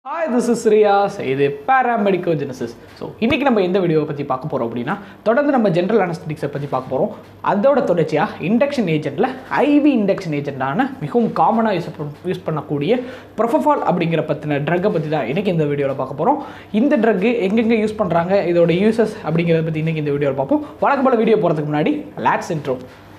hi this is Riyaz இது பேராமெடிக்கோ Genesis so இன்றைக்கி நம்ம எந்த வீடியோவை பற்றி பார்க்க போகிறோம் அப்படின்னா தொடர்ந்து நம்ம ஜென்ரல் அனஸ்தட்டிக்ஸை பற்றி பார்க்க போகிறோம் அதோட தொடர்ச்சியாக இண்டக்ஷன் ஏஜென்ட்டில் ஐவி இண்டக்ஷன் ஏஜென்ட்டான மிகவும் காமனாக யூஸ் யூஸ் பண்ணக்கூடிய ப்ரொஃபபால் அப்படிங்கிற பற்றின ட்ரக்கை பற்றி தான் இன்றைக்கி இந்த வீடியோவில் பார்க்க போகிறோம் இந்த ட்ரக்கு எங்கெங்கே யூஸ் பண்ணுறாங்க இதோட யூசஸ் அப்படிங்கிறத பற்றி இன்றைக்கி இந்த வீடியோவில் பார்ப்போம் வழக்கம் போல வீடியோ போகிறதுக்கு முன்னாடி let's intro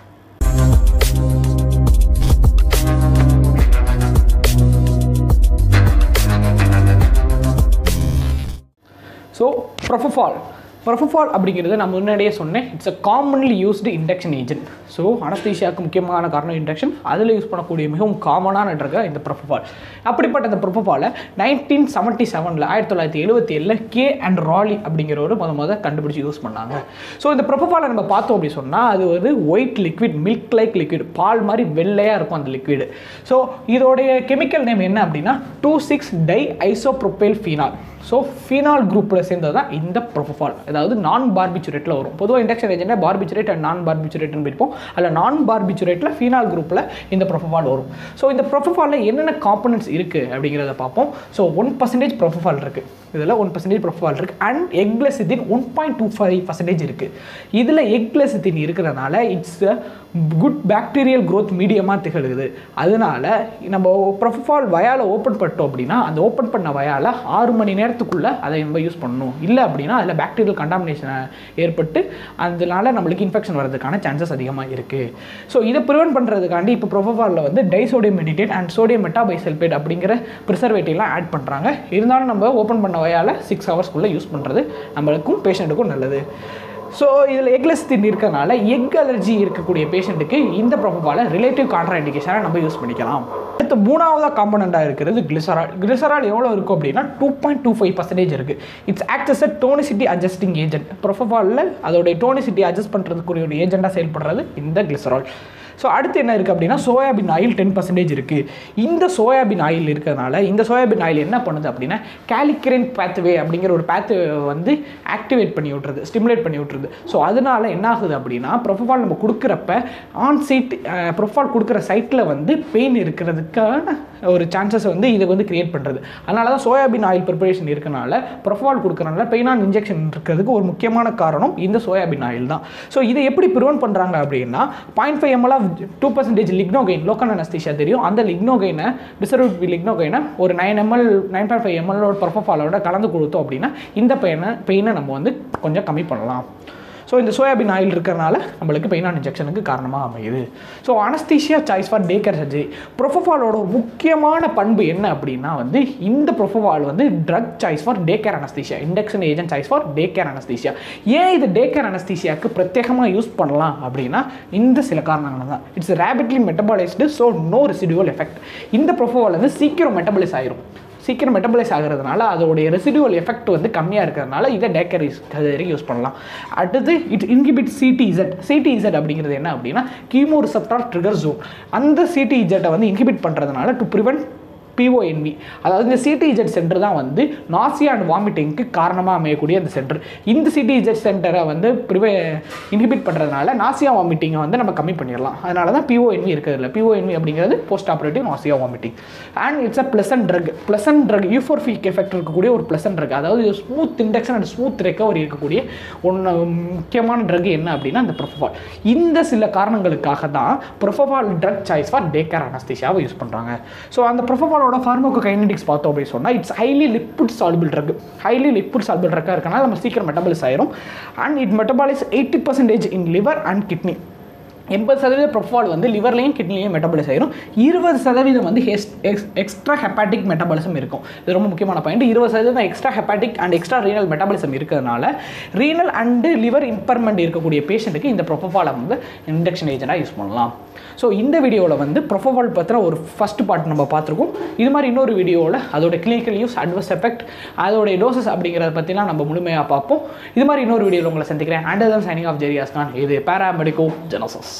so propofol propofol அப்படிங்கிறது நான் முன்னாடியே சொன்னேன் it's a commonly used induction agent so அனஸ்தீஷியாவுக்கு முக்கியமான காரணம் இண்டக்ஷன் அதில் யூஸ் பண்ணக்கூடிய மிகவும் காமனான ட்ரக்காக இந்த ப்ரொஃபபால் அப்படிப்பட்ட இந்த ப்ரொஃபபாலை நைன்டீன் செவன்ட்டி செவனில் ஆயிரத்தி தொள்ளாயிரத்தி எழுபத்தி ஏழில் கே அண்ட் ராலி அப்படிங்கிறவர் முத முத கண்டுபிடிச்சி யூஸ் பண்ணாங்க ஸோ இந்த ப்ரொஃபபாலை நம்ம பார்த்தோம் அப்படி சொன்னால் அது வந்து white liquid milk like liquid பால் மாதிரி வெள்ளையாக இருக்கும் அந்த லிக்விடு ஸோ இதோடைய கெமிக்கல் நேம் என்ன அப்படின்னா two six di isopropyl phenol so phenol குரூப்பில் சேர்ந்தது தான் இந்த ப்ரொஃபபால் அதாவது நான் பார்பிச்சுரேட்டில் வரும் பொதுவாக இண்டக்ஷன் ஏஜென்ட் பார்பிச்சுரேட் அண்ட் நான் பார்பிச்சுரேட்னு பிரிப்போம் அதில் நான் பார்பிச்சுரேட்டில் ஃபீனால் குரூப்பில் இந்த ப்ரொஃபபால் வரும் ஸோ இந்த ப்ரொஃபபாலில் என்னென்ன காம்பனன்ட்ஸ் இருக்குது அப்படிங்கிறத பார்ப்போம் ஸோ ஒன் பர்சன்டேஜ் ப்ரொஃபபால் இருக்குது இதில் ஒன் பர்சன்டேஜ் ப்ரொஃபபால் இருக்குது and egg lecithin one point two five percentage இருக்குது இதில் எக்லெசித்தின் இருக்கிறதுனால இட்ஸ் குட் பாக்டீரியல் க்ரோத் மீடியமாக திகழுது அதனால நம்ம ப்ரொஃபால் வயாலை ஓப்பன் பண்ணிட்டோம் அப்படின்னா அந்த ஓப்பன் பண்ண வயாலை ஆறு மணி நேரத்துக்குள்ளே அதை நம்ம யூஸ் பண்ணணும் இல்லை அப்படின்னா அதில் பாக்டீரியல் கண்டாமினேஷன் ஏற்பட்டு அதனால நம்மளுக்கு இன்ஃபெக்ஷன் வரதுக்கான சான்சஸ் அதிகமாக இருக்குது ஸோ இதை ப்ரிவென்ட் பண்ணுறதுக்காண்டி இப்போ ப்ரொஃபாலில் வந்து disodium edetate and sodium metabisulphite அப்படிங்கிற ப்ரிசர்வேட்டிவ்லாம் ஆட் பண்ணுறாங்க இருந்தாலும் நம்ம ஓப்பன் பண்ண வயால் சிக்ஸ் ஹவர்ஸ்க்குள்ளே யூஸ் பண்ணுறது நம்மளுக்கும் பேஷண்ட்டுக்கும் நல்லது ஸோ இதில் எக்லெஸ்தின் இருக்கறனால எக் அலர்ஜி இருக்கக்கூடிய பேஷண்ட்டுக்கு இந்த ப்ரொஃபாலை ரிலேட்டிவ் கான்ட்ராண்டிகேஷனாக நம்ம யூஸ் பண்ணிக்கலாம் அடுத்து மூணாவதாக காம்பனண்ட்டாக இருக்கிறது கிளிசரால் கிளிசரால் எவ்வளோ இருக்கும் அப்படின்னா two point two five percentage இருக்குது it's acts a tonicity adjusting agent ப்ரொஃபாலில் அதோடைய டோனிசிட்டி அட்ஜஸ்ட் பண்ணுறதுக்குரிய ஒரு ஏஜென்ட்டாக செயல்படுறது இந்த கிளிசரால் ஸோ அடுத்து என்ன இருக்குது அப்படின்னா சோயாபின் ஆயில் டென் பர்சன்டேஜ் இருக்குது இந்த சோயாபின் ஆயில் இருக்கிறதுனால இந்த சோயாபின் ஆயில் என்ன பண்ணுது அப்படின்னா கேலிக்ரேன் பேத்வே அப்படிங்கிற ஒரு பேத் வந்து ஆக்டிவேட் பண்ணி விட்ருது ஸ்டிமுலேட் பண்ணி விட்ருது ஸோ அதனால என்ன ஆகுது அப்படின்னா ப்ரொஃபால் நம்ம கொடுக்குறப்ப ஆன் சைட் ப்ரொஃபால் கொடுக்குற சைட்டில் வந்து பெயின் இருக்கிறதுக்கான ஒரு சான்சஸ் வந்து இதை வந்து கிரியேட் பண்ணுறது அதனால தான் சோயாபின் ஆயில் ப்ரிப்பரேஷன் இருக்கனால ப்ரொஃபால் கொடுக்குறனால பெயின் ஆன் இன்ஜெக்ஷன் இருக்கிறதுக்கு ஒரு முக்கியமான காரணம் இந்த சோயாபின் ஆயில் தான் ஸோ இதை எப்படி ப்ரிவென்ட் பண்ணுறாங்க அப்படின்னா point five ml of two percentage lignocaine local anaesthesia தெரியும் அந்த லிக்னோகைனை டிசர்வ் லிக்னோகைனை ஒரு nine ml nine point five எம்எல்லோட ப்ரொஃபாலோட கலந்து கொடுத்தோம் அப்படின்னா இந்த பெயினை பெயினை நம்ம வந்து கொஞ்சம் கம்மி பண்ணலாம் ஸோ இந்த சோயாபின் ஆயில் இருக்கிறனால நம்மளுக்கு பெயின் ஆன் இன்ஜெக்ஷனுக்கு காரணமாக அமையுது so anaesthesia choice for day care surgery ப்ரொஃபபாலோட ஒரு முக்கியமான பண்பு என்ன அப்படின்னா வந்து இந்த ப்ரொஃபபால் வந்து drug choice for day care anaesthesia induction agent choice for day care anaesthesia ஏன் இது டே கேர் அனஸ்தீஷியாவுக்கு பிரத்யேகமாக யூஸ் பண்ணலாம் அப்படின்னா இந்த சில காரணங்கள் தான் it's rapidly metabolised so no residual effect இந்த ப்ரொஃபபால் வந்து சீக்கிரம் மெட்டபாலைஸ் ஆயிரும் சீக்கிரம் மெட்டபலைஸ் ஆகிறதுனால அதோடைய ரெசிடுவல் எஃபெக்ட் வந்து கம்மியாக இருக்கிறதுனால இதை டேக்கர் யூஸ் பண்ணலாம் அடுத்து இட் இன்கிபிட் சிடிஇசட் சிடிஇசட் அப்படிங்கிறது என்ன அப்படின்னா கீமோ ரிசப்டார் ட்ரிகர் ஜோன் அந்த சிடிஇசட்டை வந்து இன்கிபிட் பண்ணுறதுனால டு ப்ரிவென்ட் பிஓஎன்வி அதாவது இந்த சிடிஇஜெட் சென்டர் தான் வந்து நாசியா அண்ட் வாமிட்டிங்க்கு காரணமாக அமையக்கூடிய அந்த சென்டர் இந்த சிடிஇஜெட் சென்டரை வந்து ப்ரிவே இன்ஹிபிட் பண்ணுறதுனால நாசியா வாமிட்டிங்கை வந்து நம்ம கம்மி பண்ணிடலாம் அதனால தான் பிஓஎன்வி இருக்கிறது பிஓஎன்வி அப்படிங்கிறது post operative nausea vomiting and it's a pleasant drug pleasant drug euphoric effect இருக்கக்கூடிய ஒரு ப்ளசன்ட் ட்ரக் அதாவது smooth induction and smooth recovery இருக்கக்கூடிய ஒன்று முக்கியமான ட்ரக் என்ன அப்படின்னா இந்த ப்ரொஃபபால் இந்த சில காரணங்களுக்காக தான் propofol drug choice for day care அனஸ்தீஷியாவை யூஸ் பண்ணுறாங்க ஸோ அந்த ப்ரொஃபபாலோட ஃபார்மோகோ கைனடிக்ஸ் பார்த்தோம் அப்படின்னு சொன்னால் it's highly lipid soluble drug highly lipid soluble ட்ரக்காக இருக்கனால நம்ம சீக்கிரம் மெட்டபாலிஸ் ஆயிரும் and it metabolise eighty percentage in liver and kidney எண்பது சதவீத ப்ரொஃபால் வந்து லிவர்லையும் கிட்னிலையும் மெட்டபாலிஸ் ஆயிரும் இருபது சதவீதம் வந்து எக்ஸ்ட்ரா ஹெப்பாட்டிக் மெட்டபாலிசம் இருக்கும் இது ரொம்ப முக்கியமான பாயிண்ட் இருபது சதவீதம் extra hepatic and extra renal metabolism இருக்கிறதுனால ரீனல் அண்டு லிவர் இம்பர்மெண்ட் இருக்கக்கூடிய பேஷண்ட்டுக்கு இந்த ப்ரொஃபாலை வந்து இண்டக்ஷன் ஏஜென்ட்டாக யூஸ் பண்ணலாம் ஸோ இந்த வீடியோவில் வந்து ப்ரொஃபோவால் பற்றின ஒரு ஃபஸ்ட் பார்ட் நம்ம பார்த்துருக்கோம் இது மாதிரி இன்னொரு வீடியோவில் அதோட கிளினிக்கல் யூஸ் அட்வர்ஸ் எஃபெக்ட் அதோடைய டோசஸ் அப்படிங்கிறத பற்றிலாம் நம்ம முழுமையாக பார்ப்போம் இது மாதிரி இன்னொரு வீடியோவில் உங்களை சந்திக்கிறேன் அண்ட் தான் சைனிங் ஆஃப் ஜெரியாஸ் கான் இது பேராமெடிக்கோ ஜெனசஸ்